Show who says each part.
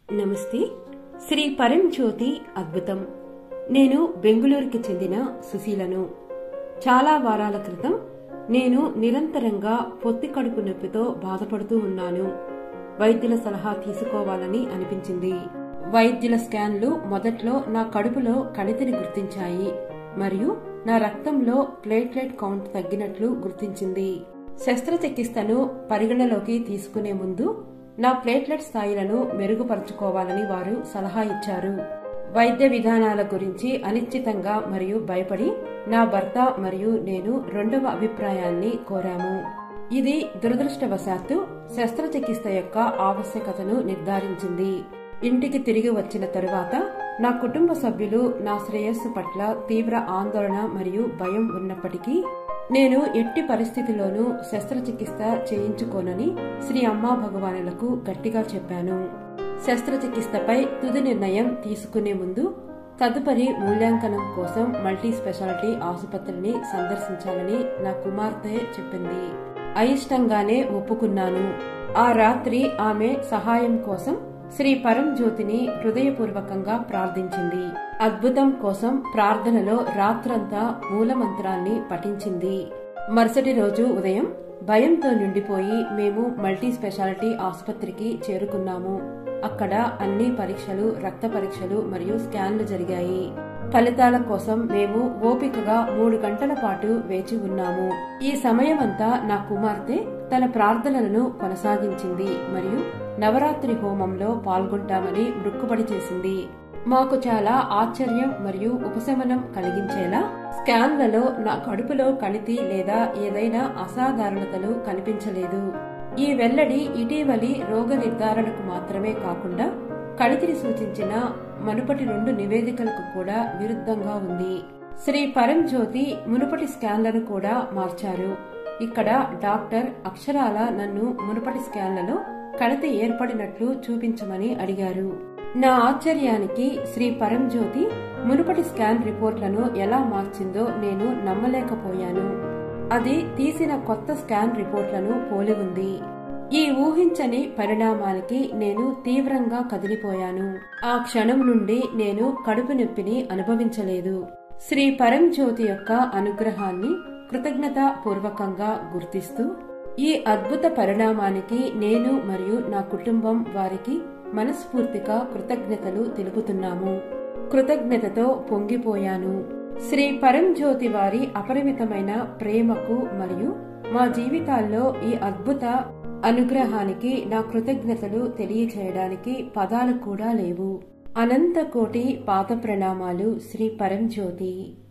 Speaker 1: నమస్తే శ్రీ పరం జ్యోతి అద్భుతం నేను బెంగుళూరుకి చెందిన సుశీలను చాలా వారాల క్రితం నేను నిరంతరంగా పొత్తి కడుపు నొప్పితో బాధపడుతూ ఉన్నాను వైద్యుల సలహా తీసుకోవాలని అనిపించింది వైద్యుల స్కాన్లు మొదట్లో నా కడుపులో కణితిని గుర్తించాయి మరియు నా రక్తంలో ప్లేట్లెట్ కౌంట్ తగ్గినట్లు గుర్తించింది శస్త్రచికిత్సను పరిగణలోకి తీసుకునే ముందు నా ప్లేట్లెట్ స్థాయిలను మెరుగుపరుచుకోవాలని వారు సలహా ఇచ్చారు వైద్య విధానాల గురించి అనిశ్చితంగా మరియు భయపడి నా భర్త మరియు నేను రెండవ అభిప్రాయాన్ని కోరాము ఇది దురదృష్టవశాత్తు శస్త్రచికిత్స యొక్క ఆవశ్యకతను నిర్ధారించింది ఇంటికి తిరిగి వచ్చిన తరువాత నా కుటుంబ సభ్యులు నా శ్రేయస్సు పట్ల తీవ్ర ఆందోళన మరియు భయం ఉన్నప్పటికీ నేను ఎట్టి పరిస్థితిలోనూ శస్త్రచికిత్స చేయించుకోనని శ్రీ అమ్మా భగవానులకు గట్టిగా చెప్పాను శస్త్రచికిత్సపై తుది నిర్ణయం తీసుకునే ముందు తదుపరి మూల్యాంకనం కోసం మల్టీ స్పెషాలిటీ ఆసుపత్రిని సందర్శించాలని నా కుమార్తె చెప్పింది అయిష్టంగానే ఒప్పుకున్నాను ఆ రాత్రి ఆమె సహాయం కోసం శ్రీ పరం జ్యోతిని హృదయపూర్వకంగా ప్రార్థించింది అద్భుతం కోసం ప్రార్థనలో రాత్రంతా మూలమంత్రాన్ని పఠించింది మరుసటి రోజు ఉదయం భయంతో నిండిపోయి మేము మల్టీ స్పెషాలిటీ ఆసుపత్రికి చేరుకున్నాము అక్కడ అన్ని పరీక్షలు రక్త పరీక్షలు మరియు స్కాన్లు జరిగాయి ఫలితాల కోసం మేము ఓపికగా మూడు గంటల పాటు వేచి ఉన్నాము ఈ సమయమంతా నా కుమార్తె తన ప్రార్థనలను కొనసాగించింది మరియు నవరాత్రి హోమంలో పాల్గొంటామని మృక్కుబడి చేసింది మాకు చాలా ఆశ్చర్యం మరియు ఉపశమనం కలిగించేలా స్కాన్లలో నా కడుపులో కణితి లేదా ఏదైనా అసాధారణతలు కనిపించలేదు ఈ వెల్లడి ఇటీవలి రోగ నిర్ధారణకు మాత్రమే కాకుండా కణితిని సూచించిన మనుపటి రెండు నివేదికలకు కూడా విరుద్ధంగా ఉంది శ్రీ పరం జ్యోతి మునుపటి స్కాన్లను కూడా మార్చారు ఇక్కడ డాక్టర్ అక్షరాల నన్ను మునుపటి స్కాన్లలో కణితి ఏర్పడినట్లు చూపించమని అడిగారు నా ఆశ్చర్యానికి శ్రీ పరం జ్యోతి మునుపటి స్కాన్ రిపోర్ట్లను ఎలా మార్చిందో నేను నమ్మలేకపోయాను అది తీసిన కొత్త స్కాన్ రిపోర్ట్లను పోలి ఉంది ఈ ఊహించని పరిణామానికి నేను తీవ్రంగా కదిలిపోయాను ఆ క్షణం నుండి నేను కడుపు నొప్పిని అనుభవించలేదు శ్రీ పరం జ్యోతి యొక్క అనుగ్రహాన్ని కృతజ్ఞత పూర్వకంగా గుర్తిస్తూ ఈ అద్భుత పరిణామానికి నేను మరియు నా కుటుంబం వారికి మనస్ఫూర్తిగా కృతజ్ఞతలు తెలుపుతున్నాము కృతజ్ఞతతో పొంగిపోయాను శ్రీ పరం జ్యోతి వారి అపరిమితమైన ప్రేమకు మరియు మా జీవితాల్లో ఈ అద్భుత అనుగ్రహానికి నా కృతజ్ఞతలు తెలియచేయడానికి పదాలు కూడా లేవు అనంత కోటి పాత ప్రణామాలు శ్రీ పరం జ్యోతి